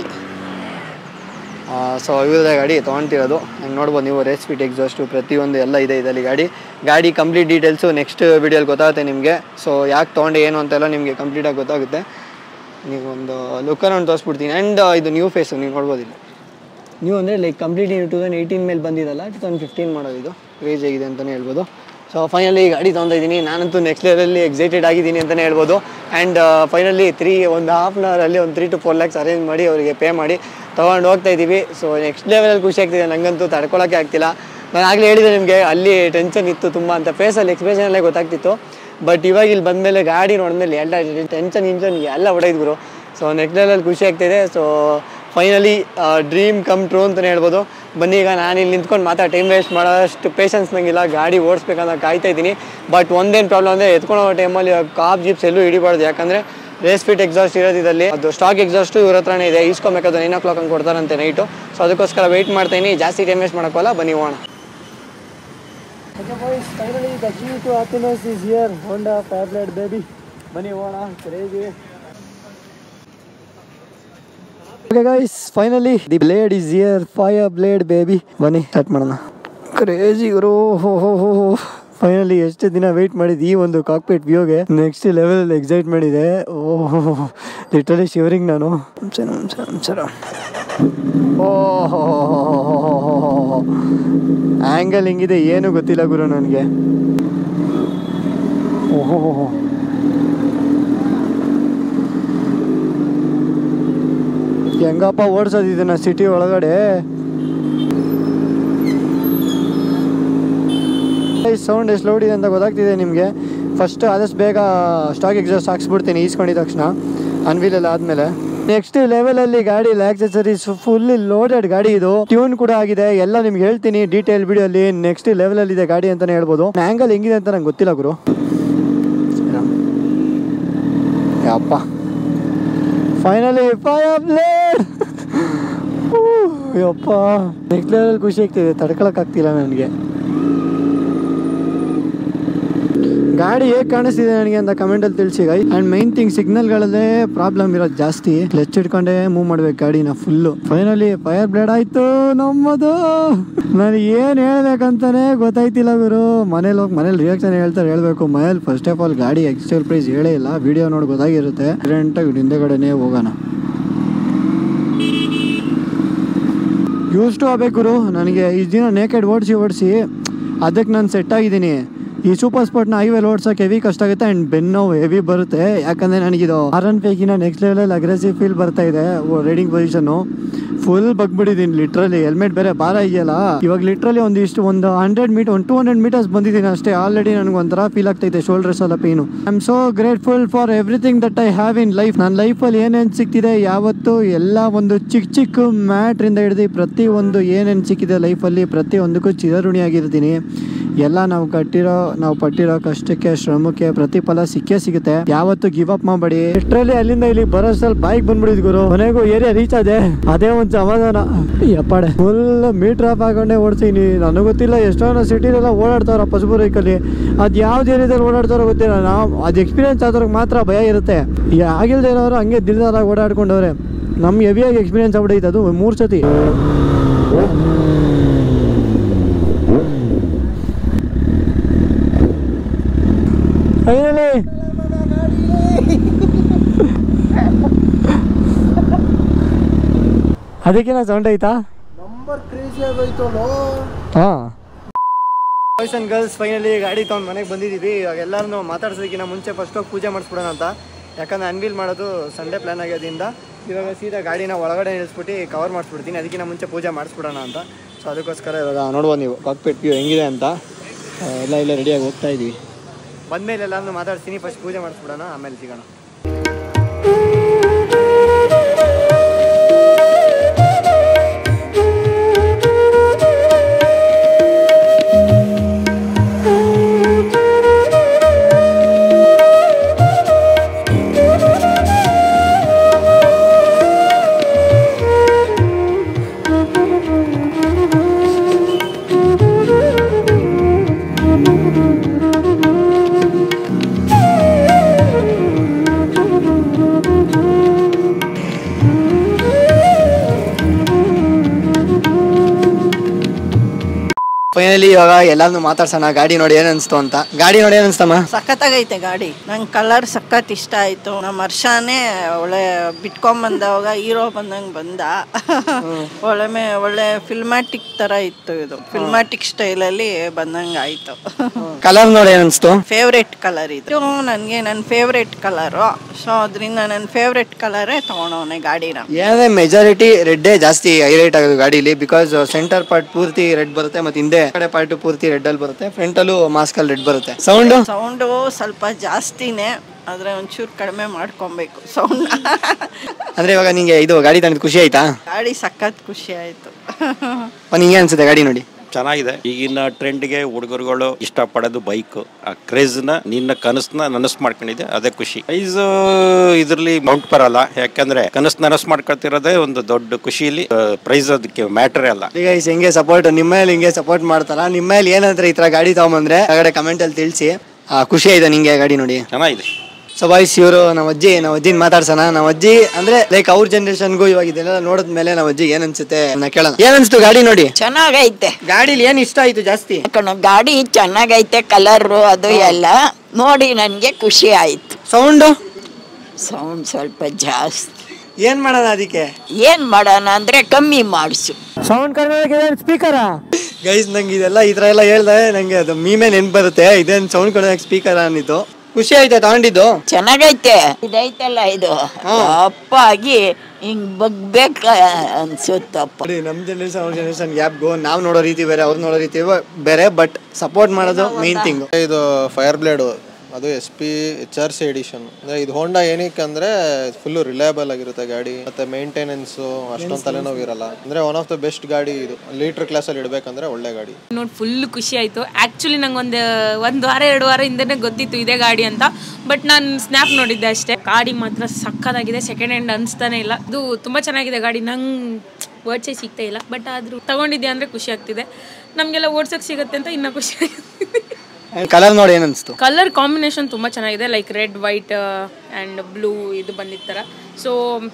S1: ಸೊ ಇವ್ರದೇ ಗಾಡಿ ತೊಗೊಳ್ತಿರೋದು ಹಂಗೆ ನೋಡ್ಬೋದು ನೀವು ರೇಸ್ ಫಿಟ್ ಎಕ್ಸಾಸ್ಟು ಪ್ರತಿಯೊಂದು ಎಲ್ಲ ಇದೆ ಇದರಲ್ಲಿ ಗಾಡಿ ಗಾಡಿ ಕಂಪ್ಲೀಟ್ ಡೀಟೇಲ್ಸು ನೆಕ್ಸ್ಟ್ ವೀಡಿಯೋಲಿ ಗೊತ್ತಾಗುತ್ತೆ ನಿಮಗೆ ಸೊ ಯಾಕೆ ತೊಗೊಂಡೆ ಏನು ಅಂತೆಲ್ಲ ನಿಮಗೆ ಕಂಪ್ಲೀಟಾಗಿ ಗೊತ್ತಾಗುತ್ತೆ ನೀವು ಒಂದು ಲುಕ್ಕನ್ನು ಒಂದು ತೋರಿಸ್ಬಿಡ್ತೀನಿ ಆ್ಯಂಡ್ ಇದು ನ್ಯೂ ಫೇಸು ನೀವು ನೋಡ್ಬೋದು ಇಲ್ಲಿ ನೀವು ಅಂದರೆ like complete two thousand eighteen ಮೇಲೆ ಬಂದಿದ್ದಲ್ಲ ಟೂ ತೌಸಂಡ್ ಫಿಫ್ಟೀನ್ ಮಾಡೋದು ಇದು ರೇಜ್ ಆಗಿದೆ ಅಂತಲೇ ಹೇಳ್ಬೋದು ಸೊ ಫೈನಲಿ ಗಾಡಿ ತೊಗೊತಾ ಇದ್ದೀನಿ ನಾನಂತೂ ನೆಕ್ಸ್ಟ್ ಲೆವೆಲಲ್ಲಿ ಎಕ್ಸೈಟೆಡ್ ಆಗಿದ್ದೀನಿ ಅಂತಲೇ ಹೇಳ್ಬೋದು ಆ್ಯಂಡ್ ಫೈನಲಿ ತ್ರೀ ಒಂದು ಹಾಫ್ ಆನ್ ಅವರಲ್ಲಿ ಒಂದು three to four lakhs arrange ಮಾಡಿ ಅವರಿಗೆ ಪೇ ಮಾಡಿ ತೊಗೊಂಡು ಹೋಗ್ತಾ ಇದ್ದೀವಿ ಸೊ ನೆಕ್ಸ್ಟ್ ಲೆವೆಲಲ್ಲಿ ಖುಷಿ ಆಗ್ತಿದೆ ನನಗಂತೂ ತಡ್ಕೊಳಕ್ಕೆ ಆಗ್ತಿಲ್ಲ ನಾನು ಆಗಲೇ ಹೇಳಿದೆ ನಿಮಗೆ ಅಲ್ಲಿ ಟೆನ್ಷನ್ ಇತ್ತು ತುಂಬ ಅಂತ ಫೇಸಲ್ಲಿ ಎಕ್ಸ್ಪ್ರೆಷನಲ್ಲೇ ಗೊತ್ತಾಗ್ತಿತ್ತು ಬಟ್ ಇವಾಗ ಇಲ್ಲಿ ಬಂದಮೇಲೆ ಗಾಡಿ ನೋಡಿದ್ಮೇಲೆ ಎಲ್ಲ ಟೆನ್ಷನ್ ಇಂಜನ್ ಎಲ್ಲ ಹೊಡೆಯಿದ್ರು ಸೊ ನೆಕ್ಸ್ಟ್ ಲೆವೆಲಲ್ಲಿ ಖುಷಿ ಆಗ್ತಿದೆ so finally dream come true ಅಂತಲೇ ಹೇಳ್ಬೋದು ಬನ್ನಿ ಈಗ ನಾನು ಇಲ್ಲಿ ನಿಂತ್ಕೊಂಡು ಮಾತಾ ಟೈಮ್ ವೇಸ್ಟ್ ಮಾಡೋಷ್ಟು ಪೇಷನ್ಸ್ ನಂಗಿಲ್ಲ ಗಾಡಿ ಓಡಿಸ್ಬೇಕಂತ ಕಾಯ್ತಾ ಇದ್ದೀನಿ ಬಟ್ ಒಂದೇನು ಪ್ರಾಬ್ಲಮ್ ಅಂದರೆ ಎತ್ಕೊಳ್ಳೋ ಟೈಮಲ್ಲಿ ಕಾಪ್ ಜಿಪ್ಸ್ ಎಲ್ಲೂ ಹಿಡಿಬಾರ್ದು ಯಾಕಂದರೆ ರೇಸ್ ಫಿಟ್ ಎಕ್ಸಾಸ್ಟ್ ಇರೋದು ಇದರಲ್ಲಿ ಅದು ಸ್ಟಾಕ್ ಎಕ್ಸಾಸ್ಟು ಇವ್ರ ಹತ್ರನೇ ಇದೆ ಈಸ್ಕೊಬೇಕಾದ್ರೆ ನೈನ್ ಓ ಕ್ಲಾಕ್ ಹಂಗೆ ಕೊಡ್ತಾರಂತೆ ನೈಟು ಸೊ ಅದಕ್ಕೋಸ್ಕರ ವೆಯ್ಟ್ ಮಾಡ್ತೀನಿ ಜಾಸ್ತಿ ಟೈಮ್ ವೇಸ್ಟ್ ಮಾಡೋಕ್ಕಲ್ಲ ಬನ್ನಿ ಹೋಗೋಣ finally the key to happiness is here Honda ಫ್ಯಾಬ್ಲೆಟ್ ಬೇಬಿ ಬನ್ನಿ ಹೋಗೋಣ crazy okay guys finally the blade is here Fireblade baby ಬನ್ನಿ ಸ್ಟಾರ್ಟ್ ಮಾಡೋಣ ಕ್ರೇಜಿ ಗುರು ಹೋ ಹೋ ಹೋ ಫೈನಲಿ ಎಷ್ಟು ದಿನ ವೆಯ್ಟ್ ಮಾಡಿದ್ದು ಈ ಒಂದು ಕಾಕ್ಪೇಟ್ ವ್ಯೂಗೆ ನೆಕ್ಸ್ಟ್ ಲೆವೆಲ್ ಎಕ್ಸೈಟ್ಮೆಂಟ್ ಇದೆ ಓಹ್ ಲಿಟ್ರಲಿ ಶಿವರಿಂಗ್ ನಾನು ಒಂದ್ಸಲ ಒಂದ್ಸಲ ಒಂದ್ಸಲ ಓಹೋ ಆ್ಯಂಗಲ್ ಹೆಂಗಿದೆ ಏನು ಗೊತ್ತಿಲ್ಲ ಗುರು ನನಗೆ ಓಹೋ ಹೆಂಗಪ್ಪ ಓಡಿಸೋದು ಇದನ್ನ ಸಿಟಿ ಒಳಗಡೆ ಸೌಂಡ್ ಎಷ್ಟು ಲೌಡ್ ಇದೆ ಅಂತ ಗೊತ್ತಾಗ್ತಿದೆ ನಿಮಗೆ ಫಸ್ಟ್ ಆದಷ್ಟು ಬೇಗ ಸ್ಟಾಕ್ ಎಕ್ಸಾಸ್ಟ್ ಹಾಕ್ಸ್ಬಿಡ್ತೀನಿ ಈಸ್ಕೊಂಡಿದ ತಕ್ಷಣ ಅನ್ವೀಲ್ ಎಲ್ಲ ಆದಮೇಲೆ ನೆಕ್ಸ್ಟ್ ಲೆವೆಲಲ್ಲಿ ಗಾಡಿ ಆಕ್ಸೆಸರೀಸ್ ಫುಲ್ಲಿ ಲೋಡೆಡ್ ಗಾಡಿ ಇದು ಟ್ಯೂನ್ ಕೂಡ ಆಗಿದೆ ಎಲ್ಲ ನಿಮ್ಗೆ ಹೇಳ್ತೀನಿ ಡೀಟೇಲ್ ವಿಡಿಯೋಲಿ ನೆಕ್ಸ್ಟ್ ಲೆವೆಲಲ್ಲಿ ಇದೆ ಗಾಡಿ ಅಂತಾನೆ ಹೇಳ್ಬೋದು ಆ್ಯಂಗಲ್ ಹೆಂಗಿದೆ ಅಂತ ನಂಗೆ ಗೊತ್ತಿಲ್ಲ ಗುರು ಯಪ್ಪ ಫೈನಲಿ ಫೈರ್ ಬ್ಲೇಡ್ ಯಪ್ಪ ನೆಕ್ಸ್ಟ್ ಲೆವೆಲ್ ಖುಷಿ ಆಗ್ತಿದೆ ತಡ್ಕೊಳಕ್ಕಾಗ್ತಿಲ್ಲ ನನಗೆ ಗಾಡಿ ಹೇಗೆ ಕಾಣಿಸ್ತಿದೆ ನನಗೆ ಅಂತ ಕಮೆಂಟಲ್ಲಿ ತಿಳಿಸಿ ಗೈ ಆ್ಯಂಡ್ ಮೈನ್ ಥಿಂಗ್ ಸಿಗ್ನಲ್ಗಳಲ್ಲೇ ಪ್ರಾಬ್ಲಮ್ ಇರೋದು ಜಾಸ್ತಿ ಕ್ಲಚ್ ಹಿಡ್ಕೊಂಡೇ ಮೂವ್ ಮಾಡ್ಬೇಕು ಗಾಡಿನ ಫುಲ್ಲು ಫೈನಲಿ ಫೈರ್ ಬ್ಲೇಡ್ ಆಯ್ತು ನಮ್ಮದು ನಾನು ಏನು ಹೇಳ್ಬೇಕಂತಾನೆ ಗೊತ್ತಾಯ್ತಿಲ್ಲ ಗುರು ಮನೇಲಿ ಹೋಗಿ ಮನೇಲಿ ರಿಯಾಕ್ಷನ್ ಹೇಳ್ತಾರೆ ಹೇಳ್ಬೇಕು ಮನೇಲಿ ಫಸ್ಟ್ ಆಫ್ ಆಲ್ ಗಾಡಿ ಎಕ್ಸ್ಟೇಲ್ ಪ್ರೈಸ್ ಹೇಳೇ ಇಲ್ಲ ವಿಡಿಯೋ ನೋಡಿ ಗೊತ್ತಾಗಿರುತ್ತೆ ಕರೆಂಟಾಗಿ ಹಿಂದೆಗಡೆನೇ ಹೋಗೋಣ ಯೂಸ್ ಟು ಆಗಬೇಕು ಗುರು ನನಗೆ ಇಷ್ಟು ದಿನ ನೇಕೆಡ್ ಓಡಿಸಿ ಓಡಿಸಿ ಅದಕ್ಕೆ ನಾನು ಸೆಟ್ ಆಗಿದ್ದೀನಿ ಈ ಸೂಪರ್ ಸ್ಪೋರ್ಟ್ನ ಹೈವೇಲ್ ಓಡ್ಸೋಕೆ ಹೆವಿ ಕಷ್ಟ ಆಗುತ್ತೆ ಆ್ಯಂಡ್ ಬೆನ್ನು ಹೆವಿ ಬರುತ್ತೆ ಯಾಕಂದರೆ ನನಗಿದು ಆರ್ ಎನ್ ಪೈಕಿನ ನೆಕ್ಸ್ಟ್ ಲೆವೆಲಲ್ಲಿ ಅಗ್ರೆಸಿವ್ ಫೀಲ್ ಬರ್ತಾ ಇದೆ ರೈಡಿಂಗ್ ಪೊಸಿಷನ್ನು ಫುಲ್ ಬಗ್ಬಿಟ್ಟಿದ್ದೀನಿ ಲಿಟ್ರಲಿ ಹೆಲ್ಮೆಟ್ ಬೇರೆ ಭಾರ ಇದೆಯಲ್ಲ ಇವಾಗ ಲಿಟ್ರಲಿ ಒಂದು ಇಷ್ಟು ಒಂದು ಹಂಡ್ರೆಡ್ ಮೀಟರ್ ಒಂದು ಟೂ ಹಂಡ್ರೆಡ್ ಮೀಟರ್ಸ್ ಬಂದಿದ್ದೀನಿ ಅಷ್ಟೇ ಆಲ್ರೆಡಿ ನನಗೆ ಒಂಥರ ಫೀಲ್ ಆಗ್ತೈತೆ ಶೋಲ್ಡರ್ಸ್ ಎಲ್ಲ pain I am so grateful for everything that I have in life ನನ್ನ ಲೈಫಲ್ಲಿ ಏನೇನು ಸಿಕ್ತಿದೆ ಯಾವತ್ತು ಎಲ್ಲ ಒಂದು ಚಿಕ್ಕ ಚಿಕ್ಕ ಮ್ಯಾಟ್ರಿಂದ ಹಿಡಿದು ಪ್ರತಿ ಒಂದು ಏನೇನು ಸಿಕ್ಕಿದೆ ಲೈಫಲ್ಲಿ ಪ್ರತಿ ಒಂದಕ್ಕೂ ಚಿರಋಣಿಯಾಗಿರ್ತೀನಿ ಎಲ್ಲ ನಾವು ಕಟ್ಟಿರೋ ನಾವು ಪಟ್ಟಿರೋ ಕಷ್ಟಕ್ಕೆ ಶ್ರಮಕ್ಕೆ ಪ್ರತಿಫಲ ಸಿಕ್ಕೇ ಸಿಗುತ್ತೆ ಯಾವತ್ತು ಗಿವ್ ಅಪ್ ಮಾಡಬೇಡಿ ಎಷ್ಟರಲ್ಲಿ ಅಲ್ಲಿಂದ ಇಲ್ಲಿ ಬರೋಷ್ಟಲ್ಲಿ ಬೈಕ್ ಬಂದ್ಬಿಡಿದ್ ಗುರು ಕೊನೆಗೂ ಏರಿಯಾ ರೀಚ್ ಆದೆ ಅದೇ ಒಂದು ಸಮಾಧಾನ ಯಪ್ಪಾಡೆ ಫುಲ್ ಮೀಟರ್ ಆಫ್ ಹಾಕೊಂಡೆ ಓಡ್ತೀನಿ ನನಗೆ ಗೊತ್ತಿಲ್ಲ ಎಷ್ಟೋ ಸಿಟಿಲೆಲ್ಲ ಓಡಾಡ್ತಾವ್ರ ಪಸುಬು ಬೈಕಲ್ಲಿ ಅದು ಯಾವ್ದು ಏರಿಯಾದಲ್ಲಿ ಓಡಾಡ್ತಾರೋ ಗೊತ್ತಿಲ್ಲ ನಾವು ಅದು ಎಕ್ಸ್ಪೀರಿಯನ್ಸ್ ಆದ್ರಿಗೆ ಮಾತ್ರ ಭಯ ಇರುತ್ತೆ ಈ ಆಗಿಲ್ದೇ ಇರೋರು ಹಂಗೆ ದಿಲ್ದಾರಾಗಿ ಓಡಾಡ್ಕೊಂಡವ್ರೆ ನಮ್ಗೆ ಹೆವಿಯಾಗಿ ಎಕ್ಸ್ಪೀರಿಯನ್ಸ್ ಆಗ್ಬಿಟ್ಟೈತೆ ಅದು ಮೂರು ಸತಿ ಫೈನಲಿ ಅದಕ್ಕಿನ ಸೌಂಡ್ ಐತಾ
S2: ನಂಬರ್ ಕ್ರೇಜಿ ಆಗೋಯ್ತು
S1: ಹಾಂ ಬಾಯ್ಸ್ ಆ್ಯಂಡ್ ಗರ್ಲ್ಸ್ ಫೈನಲಿ ಗಾಡಿ ತೊಗೊಂಡು ಮನೆಗೆ ಬಂದಿದ್ದೀವಿ ಇವಾಗ ಎಲ್ಲರನ್ನೂ ಮಾತಾಡ್ಸೋದಕ್ಕಿಂತ ಮುಂಚೆ ಫಸ್ಟ್ ಹೋಗಿ ಪೂಜೆ ಮಾಡಿಸ್ಬಿಡೋಣ ಅಂತ ಯಾಕಂದ್ರೆ ಅನ್ವೀಲ್ ಮಾಡೋದು ಸಂಡೇ ಪ್ಲ್ಯಾನ್ ಆಗೋದ್ರಿಂದ ಇವಾಗ ಸೀದಾ ಗಾಡಿನ ಒಳಗಡೆ ನಿಲ್ಲಿಸ್ಬಿಟ್ಟು ಕವರ್ ಮಾಡಿಸ್ಬಿಡ್ತೀನಿ ಅದಕ್ಕಿಂತ ಮುಂಚೆ ಪೂಜೆ ಮಾಡಿಸ್ಬಿಡೋಣ ಅಂತ ಸೊ ಅದಕ್ಕೋಸ್ಕರ ಇವಾಗ ನೋಡ್ಬೋದು ನೀವು ಕಾಕ್ಪಿಟ್ ವ್ಯೂ ಹೆಂಗಿದೆ ಅಂತ ಆ, ಎಲ್ಲ ಇಲ್ಲೇ ರೆಡಿಯಾಗಿ ಹೋಗ್ತಾ ಇದ್ದೀವಿ ಬಂದಮೇಲೆ ಎಲ್ಲರನ್ನೂ ಮಾತಾಡ್ತೀನಿ ಫಸ್ಟ್ ಪೂಜೆ ಮಾಡಿಸ್ಬಿಡೋಣ ಆಮೇಲೆ ಸಿಗೋಣ ಫೈನಲಿ ಇವಾಗ ಎಲ್ಲಾನು ಮಾತಾಡ್ಸೋಣ ಗಾಡಿ ನೋಡಿ ಏನ್ ಅನ್ಸ್ತು ಅಂತ ಗಾಡಿ ನೋಡಿ ಏನ್ ಅನ್ಸ್ತಮ್ಮ
S4: ಸಖತ್ತಾಗೈತೆ ಗಾಡಿ ನಂಗೆ ಕಲರ್ ಸಖತ್ ಇಷ್ಟ ಆಯ್ತು ನಮ್ಮ ಹರ್ಷಾನೇ ಒಳ್ಳೆ ಬಿಟ್ಕೊಂಡ್ ಬಂದವಾಗ ಹೀರೋ ಬಂದಂಗೆ ಬಂದ ಒಳ್ಳೆ ಮೇ ಒಳ್ಳೆ ಫಿಲ್ಮ್ಯಾಟಿಕ್ ತರ ಇತ್ತು ಇದು ಫಿಲ್ಮ್ಯಾಟಿಕ್ ಸ್ಟೈಲಲ್ಲಿ ಬಂದಂಗೆ ಆಯ್ತು
S1: ಕಲರ್ ನೋಡಿ ಏನ್ ಅನ್ಸ್ತು
S4: ಫೇವ್ರೆಟ್ ಕಲರ್ ಇದು ನನಗೆ ನನ್ನ ಫೇವ್ರೆಟ್ ಕಲರು ಸೊ ಅದರಿಂದ ನನ್ನ ಫೇವ್ರೆಟ್ ಕಲರೇ ತೊಗೊಂಡವನೆ ಗಾಡಿನ
S1: ಏನೇ ಮೆಜಾರಿಟಿ ರೆಡ್ಡೇ ಜಾಸ್ತಿ ಹೈಲೈಟ್ ಆಗೋದು ಗಾಡೀಲಿ ಬಿಕಾಸ್ ಸೆಂಟರ್ ಪಾರ್ಟ್ ಪೂರ್ತಿ ರೆಡ್ ಬರುತ್ತೆ ಮತ್ತೆ ಹಿಂದೆ ಕಡೆ ಪಾರ್ಟ್ ಪೂರ್ತಿ ರೆಡ್ ಅಲ್ಲಿ ಬರುತ್ತೆ ಫ್ರಂಟ್ ಅಲ್ಲೂ ಮಾಸ್ಕ್ ಅಲ್ಲಿ ರೆಡ್ ಬರುತ್ತೆ ಸೌಂಡ್
S4: ಸೌಂಡು ಸ್ವಲ್ಪ ಜಾಸ್ತಿನೇ ಆದರೆ ಒಂಚೂರು ಕಡಿಮೆ ಮಾಡ್ಕೊಬೇಕು ಸೌಂಡ್
S1: ಅಂದ್ರೆ ಇವಾಗ ನಿಂಗೆ ಇದು ಗಾಡಿ ತಂದಿದ್ದು ಖುಷಿ ಆಯ್ತಾ
S4: ಗಾಡಿ ಸಖತ್ ಖುಷಿ ಆಯಿತು
S1: ನಿಂಗೆ ಅನ್ಸುತ್ತೆ ಗಾಡಿ ನೋಡಿ
S3: ಚೆನ್ನಾಗಿದೆ ಈಗಿನ ಟ್ರೆಂಡ್ಗೆ ಹುಡುಗರುಗಳು ಇಷ್ಟಪಡೋದು ಬೈಕ್ ಆ ಕ್ರೇಜ್ನ ನಿನ್ನ ಕನಸನ್ನ ನನಸು ಮಾಡ್ಕೊಂಡಿದೆ ಅದೇ ಖುಷಿ ಪ್ರೈಸ್ ಇದ್ರಲ್ಲಿ ಮೌಂಟ್ ಬರಲ್ಲ ಯಾಕಂದ್ರೆ ಕನಸು ನನಸು ಮಾಡ್ಕೊಳ್ತಿರೋದೇ ಒಂದು ದೊಡ್ಡ ಖುಷಿಲಿ ಪ್ರೈಸ್ ಅದಕ್ಕೆ ಮ್ಯಾಟ್ರೇ ಅಲ್ಲ
S1: ಈಗ ಈ ಹಿಂಗೆ ಸಪೋರ್ಟ್ ನಿಮ್ಮ ಮೇಲೆ ಹಿಂಗೆ ಸಪೋರ್ಟ್ ಮಾಡ್ತಾರ ನಿಮ್ಮ ಮೇಲೆ ಏನಂದ್ರೆ ಈ ತರ ಗಾಡಿ ತಗೊಂಬಂದ್ರೆ ಕೆಳಗಡೆ ಕಮೆಂಟ್ ಅಲ್ಲಿ ತಿಳಿಸಿ ಖುಷಿ ಆಯ್ತಾ ನಿಂಗೆ ಗಾಡಿ ನೋಡಿ
S3: ಚೆನ್ನಾಗಿದೆ
S1: ಸೊ ಬಾಯ್ಸ್ ಇವರು ನಮ್ಮ ಅಜ್ಜಿ ನಮ್ಮ ಅಜ್ಜಿನ ಮಾತಾಡ್ಸೋಣ ನಮ್ಮ ಅಜ್ಜಿ ಅಂದ್ರೆ ಲೈಕ್ ಅವ್ರ ಜನರೇಷನ್ಗೂ ಇವಾಗ ಇದೆಲ್ಲ ನೋಡಿದ್ಮೇಲೆ ನಮ್ಮ ಅಜ್ಜಿ ಏನ್ ಅನ್ಸುತ್ತೆ ಅದನ್ನ ಕೇಳೋಣ ಏನ್ ಅನ್ಸ್ತು ಗಾಡಿ ನೋಡಿ
S5: ಚೆನ್ನಾಗೈತೆ
S1: ಗಾಡಿಲಿ ಏನ್ ಇಷ್ಟ ಆಯ್ತು ಜಾಸ್ತಿ
S5: ಕಣೋ ಗಾಡಿ ಚೆನ್ನಾಗೈತೆ ಕಲರು ಅದು ಎಲ್ಲ ನೋಡಿ ನನಗೆ ಖುಷಿ ಆಯ್ತು
S1: ಸೌಂಡ್
S5: ಸೌಂಡ್ ಸ್ವಲ್ಪ ಜಾಸ್ತಿ
S1: ಏನ್ ಮಾಡೋಣ ಅದಕ್ಕೆ
S5: ಏನ್ ಮಾಡೋಣ ಅಂದ್ರೆ ಕಮ್ಮಿ ಮಾಡಿಸು
S1: ಸೌಂಡ್ ಕಡಿಮೆ ಸ್ಪೀಕರ ಗೈಸ್ ನಂಗೆ ಇದೆಲ್ಲ ಈ ತರ ಎಲ್ಲ ಹೇಳ್ದೆ ನಂಗೆ ಅದು ಮೀಮೆ ನೆನ್ಪು ಬರುತ್ತೆ ಇದೇನ್ ಸೌಂಡ್ ಕಡಿಮೆ ಸ್ಪೀಕರ್ ಅನ್ನಿದ್ದು ಖುಷಿ ಆಯ್ತಾ ತಗೊಂಡಿದ್ದು
S5: ಚೆನ್ನಾಗೈತೆ ಇದೈತಲ್ಲ ಇದು ಅಪ್ಪಾಗಿ ಹಿಂಗ್ ಬಗ್ಬೇಕ ಅನ್ಸುತ್ತಪ್ಪ
S1: ನೋಡಿ ನಮ್ಮ ಜನರೇಷನ್ ಅವ್ರ ಜನರೇಷನ್ ಗ್ಯಾಪ್ ಗೋ ನಾವು ನೋಡೋ ರೀತಿ ಬೇರೆ ಅವ್ರು ನೋಡೋ ರೀತಿ ಬೇರೆ ಬಟ್ ಸಪೋರ್ಟ್ ಮಾಡೋದು ಮೇನ್ ಥಿಂಗ್
S2: ಇದು ಫೈರ್ ಬ್ಲೇಡು ಅದು S P H R C edition ಅಂದ್ರೆ ಇದು ಹೋಂಡಾ ಏನಕ್ಕೆ ಅಂದ್ರೆ ಫುಲ್ಲು ರಿಲಯಬಲ್ ಆಗಿರುತ್ತೆ ಗಾಡಿ ಮತ್ತೆ ಮೇಂಟೆನೆನ್ಸ್ ಅಷ್ಟೊಂದು ತಲೆನೋವು ಇರಲ್ಲ ಅಂದ್ರೆ ಒನ್ ಆಫ್ ದ ಬೆಸ್ಟ್ ಗಾಡಿ ಇದು ಲೀಟರ್ ಕ್ಲಾಸ್ ಅಲ್ಲಿ ಇಡಬೇಕಂದ್ರೆ ಒಳ್ಳೆ ಗಾಡಿ
S6: ನೋಡಿ ಫುಲ್ ಖುಷಿ ಆಯಿತು ಆ್ಯಕ್ಚುಲಿ ನಂಗೆ ಒಂದು ಒಂದು ವಾರ ಎರಡು ವಾರ ಹಿಂದೆನೇ ಗೊತ್ತಿತ್ತು ಇದೇ ಗಾಡಿ ಅಂತ ಬಟ್ ನಾನು ಸ್ನ್ಯಾಪ್ ನೋಡಿದ್ದೆ ಅಷ್ಟೇ ಗಾಡಿ ಮಾತ್ರ ಸಕ್ಕತ್ತಾಗಿದೆ ಸೆಕೆಂಡ್ ಹ್ಯಾಂಡ್ ಅನಿಸ್ತಾನೆ ಇಲ್ಲ ಇದು ತುಂಬ ಚೆನ್ನಾಗಿದೆ ಗಾಡಿ ನಂಗೆ ವರ್ಡ್ಸೇ ಸಿಗ್ತಾ ಇಲ್ಲ ಬಟ್ ಆದರೂ ತಗೊಂಡಿದ್ದೆ ಅಂದರೆ ಖುಷಿ ಆಗ್ತಿದೆ ನಮಗೆಲ್ಲ ಓಡ್ಸೋಕೆ ಸಿಗುತ್ತೆ ಅಂತ ಇನ್ನೂ ಖುಷಿ ಆಗ್ತಿದೆ
S1: ಕಲರ್ ನೋಡಿ ಏನ್ ಅನ್ಸ್ತು
S6: ಕಲರ್ ಕಾಂಬಿನೇಷನ್ ತುಂಬ ಚೆನ್ನಾಗಿದೆ like red white and blue ಇದು ಬಂದಿದ್ದ ಥರ ಸೊ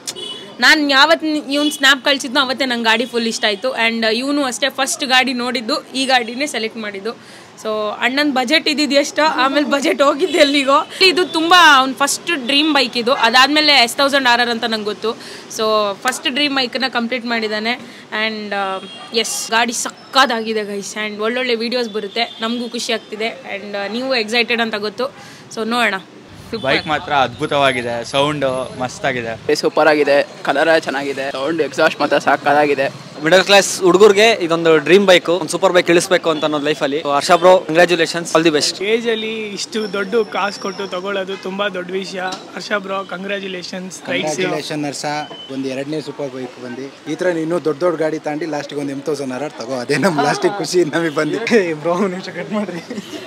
S6: ನಾನು ಯಾವತ್ತು ಇವ್ನು ಸ್ನ್ಯಾಪ್ ಕಳಿಸಿದ್ನೋ ಅವತ್ತೇ ನಂಗೆ ಗಾಡಿ ಫುಲ್ ಇಷ್ಟ ಆಯಿತು ಆ್ಯಂಡ್ ಇವನು ಅಷ್ಟೇ ಫಸ್ಟ್ ಗಾಡಿ ನೋಡಿದ್ದು ಈ ಗಾಡಿನೇ ಸೆಲೆಕ್ಟ್ ಮಾಡಿದ್ದು ಸೊ ಅಣ್ಣನ ಬಜೆಟ್ ಇದ್ದಿದ್ದು ಎಷ್ಟೋ ಆಮೇಲೆ ಬಜೆಟ್ ಹೋಗಿದ್ದೆ ಎಲ್ಲಿಗೋ ಇದು ತುಂಬ ಅವ್ನು ಫಸ್ಟ್ ಡ್ರೀಮ್ ಬೈಕ್ ಇದು ಅದಾದಮೇಲೆ ಎಸ್ ತೌಸಂಡ್ ಆರ್ ಆರ್ ಅಂತ ನಂಗೆ ಗೊತ್ತು ಸೊ ಫಸ್ಟ್ ಡ್ರೀಮ್ ಬೈಕನ್ನ ಕಂಪ್ಲೀಟ್ ಮಾಡಿದ್ದಾನೆ ಆ್ಯಂಡ್ ಎಸ್ ಗಾಡಿ ಸಕ್ಕದಾಗಿದೆ ಗೈಸ್ ಆ್ಯಂಡ್ ಒಳ್ಳೊಳ್ಳೆ ವೀಡಿಯೋಸ್ ಬರುತ್ತೆ ನಮಗೂ ಖುಷಿ ಆಗ್ತಿದೆ ಆ್ಯಂಡ್ ನೀವು ಎಕ್ಸೈಟೆಡ್ ಅಂತ ಗೊತ್ತು ಸೊ ನೋಡೋಣ
S7: ಬೈಕ್ ಮಾತ್ರ ಅದ್ಭುತವಾಗಿದೆ ಸೌಂಡ್ ಮಸ್ತಾಗಿದೆ
S8: ಸೂಪರ್ ಆಗಿದೆ ಕಲರ್ ಚೆನ್ನಾಗಿದೆ ಸೌಂಡ್ ಎಕ್ಸಾಸ್ಟ್ ಮಾತ್ರ ಸಾಕಾಗಿದೆ
S9: ಮಿಡಲ್ ಕ್ಲಾಸ್ ಹುಡುಗರಿಗೆ ಇದೊಂದು ಡ್ರೀಮ್ ಬೈಕ್ ಒಂದು ಸೂಪರ್ ಬೈಕ್ ಇಳಿಸ್ಬೇಕು ಅಂತ ಅನ್ನೋದು ಲೈಫಲ್ಲಿ Harsha bro congratulations all the best
S10: ಏಜಲ್ಲಿ ಇಷ್ಟು ದೊಡ್ಡ ಕಾಸು ಕೊಟ್ಟು ತಗೊಳ್ಳೋದು ತುಂಬಾ ದೊಡ್ಡ ವಿಷಯ Harsha bro congratulations rights
S11: congratulation Harsha ಒಂದು ಎರಡನೇ ಸೂಪರ್ ಬೈಕ್ ಬಂದು ಈ ಥರ ಇನ್ನೂ ದೊಡ್ಡ ದೊಡ್ಡ ಗಾಡಿ ತಾಂಡಿ ಲಾಸ್ಟಿಗೆ ಒಂದು ಎಮ್ ತೌಸಂಡ್ ಆರ್ ತಗೋ ಅದೇ ನಮ್ಮ ಲಾಸ್ಟಿಗೆ ಖುಷಿ ನಮಗೆ ಬಂದು ಬ್ರೋ ನಿಮಿಷ ಕಟ್ ಮಾಡ್ರಿ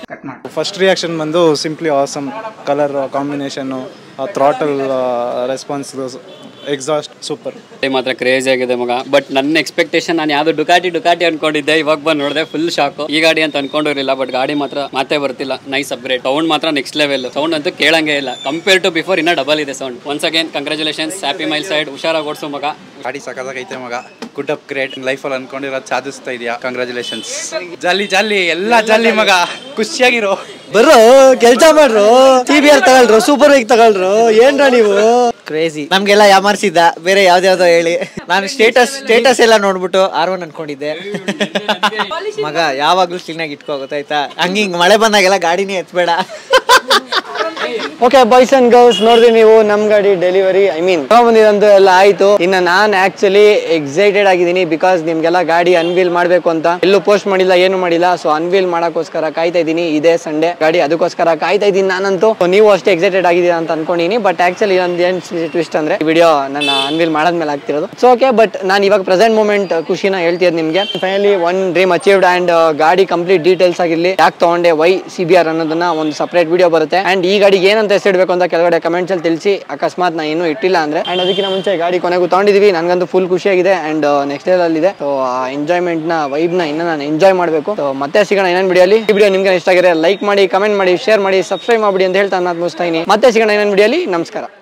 S12: ಫಸ್ಟ್ ರಿಯಾಕ್ಷನ್ ಬಂದು ಸಿಂಪ್ಲಿ ಆಸಮ್ ಕಲರ್ ಕಾಂಬಿನೇಷನ್ನು ಥ್ರಾಟಲ್ ರೆಸ್ಪಾನ್ಸ್ ಎಕ್ಸಾಸ್ಟ್ ಸೂಪರ್
S13: ಮಾತ್ರ ಕ್ರೇಜಿ ಆಗಿದೆ ಮಗ ಬಟ್ ನನ್ನ ಎಕ್ಸ್ಪೆಕ್ಟೇಷನ್ ನಾನು ಯಾವ್ದು ಡುಕಾಟಿ ಡುಕಾಟಿ ಅನ್ಕೊಂಡಿದ್ದೆ ಇವಾಗ ಬಂದು ನೋಡಿದೆ ಫುಲ್ ಶಾಕ್ ಈ ಗಾಡಿ ಅಂತ ಅನ್ಕೊಂಡಿರಲಿಲ್ಲ ಬಟ್ ಗಾಡಿ ಮಾತ್ರ ಮಾತೇ ಬರ್ತಿಲ್ಲ ನೈಸ್ ಅಪ್ಗ್ರೇಡ್ ಸೌಂಡ್ ಮಾತ್ರ ನೆಕ್ಸ್ಟ್ ಲೆವೆಲ್ ಸೌಂಡ್ ಅಂತೂ ಕೇಳಂಗೆ ಇಲ್ಲ ಕಂಪೇರ್ ಟು ಬಿಫೋರ್ ಇನ್ನ ಡಬಲ್ ಇದೆ sound once again congratulations happy mile side ಹುಷಾರಾಗಿ ಓಡಿಸೋ ಮಗ
S7: ಗಾಡಿ ಸಖತ್ತಾಗೈತೆ ಮಗ ಗುಡ್ ಅಪ್ಗ್ರೇಡ್ ಲೈಫಲ್ಲಿ ಅನ್ಕೊಂಡಿರೋದು ಸಾಧಿಸ್ತಾ ಇದೆಯಾ ಕಂಗ್ರಾಚುಲೇಷನ್ಸ್ ಜಾಲಿ ಜಾಲಿ ಎಲ್ಲ ಜಾಲಿ ಮಗ ಖುಷಿಯಾಗಿರೋ
S14: ಬರ್ರೋ ಕೆಲ್ಸ ಮಾಡ್ರು ಟಿ ಬಿ ಆರ್ ತಗೊಳ್ರು ಸೂಪರ್ ಬೈಕ್ ತಗೊಳ್ರು ಏನ್ರ ನೀವು ಕ್ರೇಜಿ ನಮ್ಗೆಲ್ಲ ಯಾಮಾರ್ಸಿದ್ದ ಬೇರೆ ಯಾವ್ದ್ಯಾವ್ದೋ ಹೇಳಿ ನಾನು ಸ್ಟೇಟಸ್ ಸ್ಟೇಟಸ್ ಎಲ್ಲ ನೋಡ್ಬಿಟ್ಟು ಆರ್ ಒನ್ ಅನ್ಕೊಂಡಿದ್ದೆ ಮಗ ಯಾವಾಗ್ಲೂ ಕ್ಲೀನ್ ಆಗಿ ಇಟ್ಕೋ ಗೊತ್ತಾಯ್ತಾ ಹಂಗ ಹಿಂಗ್ ಮಳೆ ಬಂದಾಗೆಲ್ಲ ಗಾಡಿನೇ ಎತ್ಬೇಡ
S1: ಓಕೆ ಬಾಯ್ಸ್ ಅಂಡ್ ಗರ್ಲ್ಸ್ ನೋಡಿದ್ರಿ ನೀವು ನಮ್ ಗಾಡಿ ಡೆಲಿವರಿ ಐ ಮೀನ್ ಬಂದಿದಂತೂ ಎಲ್ಲ ಆಯ್ತು ಇನ್ನ ನಾನ್ ಆಕ್ಚುಲಿ ಎಕ್ಸೈಟೆಡ್ ಆಗಿದ್ದೀನಿ ಬಿಕಾಸ್ ನಿಮ್ಗೆಲ್ಲ ಗಾಡಿ ಅನ್ವೀಲ್ ಮಾಡ್ಬೇಕು ಅಂತ ಎಲ್ಲೂ ಪೋಸ್ಟ್ ಮಾಡಿಲ್ಲ ಏನು ಮಾಡಿಲ್ಲ ಸೊ ಅನ್ವೀಲ್ ಮಾಡಕ್ಕೋಸ್ಕರ ಕಾಯ್ತಾ ಇದ್ದೀನಿ ಇದೇ ಸಂಡೇ ಗಾಡಿ ಅದಕ್ಕೋಸ್ಕರ ಕಾಯ್ತಾ ಇದ್ದೀನಿ ನಾನಂತೂ So, ನೀವು ಅಷ್ಟೇ ಎಕ್ಸೈಟೆಡ್ ಆಗಿದ್ದೀರಾ ಅಂತ ಅನ್ಕೊಂಡಿನಿ ಬಟ್ ಆಕ್ಚುಲಿ ಒಂದು ಏನ್ ಟ್ವಿಸ್ಟ್ ಅಂದ್ರೆ ವಿಡಿಯೋ ನನ್ನ ಅನ್ವೀಲ್ ಮಾಡಾದ್ಮೇಲೆ ಆಗ್ತಿರೋದು ಸೊ ಓಕೆ ಬಟ್ ನಾನು ಇವಾಗ ಪ್ರೆಸೆಂಟ್ ಮೂಮೆಂಟ್ ಖುಷಿನ ಹೇಳ್ತಿರೋದು ನಿಮ್ಗೆ finally one dream achieved and ಗಾಡಿ ಕಂಪ್ಲೀಟ್ ಡೀಟೇಲ್ಸ್ ಆಗಿರ್ಲಿ ಯಾಕೆ ತಗೊಂಡೆ ವೈ ಸಿ ಬಿ ಆರ್ ಅನ್ನೋದನ್ನ ಒಂದು ಸಪರೇಟ್ ವಿಡಿಯೋ ಬರುತ್ತೆ ಅಂಡ್ ಈ ಗಾಡಿಗೆ ಏನಂತ ಹೆಸರಿಡ್ಬೇಕು ಅಂತ ಕೆಳಗಡೆ ಕಮೆಂಟ್ಸ್ ಅಲ್ಲಿ ತಿಳಿಸಿ ಅಕಸ್ಮಾತ್ ನಾ ಇನ್ನೂ ಇಟ್ಟಿಲ್ಲ ಅಂದ್ರೆ ಅಂಡ್ ಅದಕ್ಕಿಂತ ಮುಂಚೆ ಗಾಡಿ ಕೊನೆಗೂ ತಗೊಂಡಿದೀವಿ ನನಗಂತೂ ಫುಲ್ ಖುಷಿಯಾಗಿದೆ ಅಂಡ್ ನೆಕ್ಸ್ಟ್ ಲೆವೆಲ್ ಇದೆ ಸೊ ಆ ಎಂಜಾಯ್ಮೆಂಟ್ ನ ವೈಬ್ ನ ಇನ್ನ ನಾನು ಎಂಜಾಯ್ ಮಾಡಬೇಕು ಸೊ ಮತ್ತೆ ಸಿಗೋಣ ಇನ್ನೊಂದು ವಿಡಿಯೋಲಿ ಈ ವಿಡಿಯೋ ನಿಮ್ಗೆ ಇಷ್ಟ ಆಗಿದೆ ಲೈಕ್ ಮಾಡಿ ಕಮೆಂಟ್ ಮಾಡಿ ಶೇರ್ ಮಾಡಿ ಸಬ್ಸ್ಕ್ರೈಬ್ ಮಾಡಿ ಅಂತ ಹೇಳ್ತಾ ನಾನು ಮುಗಿಸ್ತಾ ಇದೀನಿ ಮತ್ತೆ ಸಿಗೋಣ ಇನ್ನೊಂದು ವಿಡಿಯೋಲಿ ನಮಸ್ಕಾರ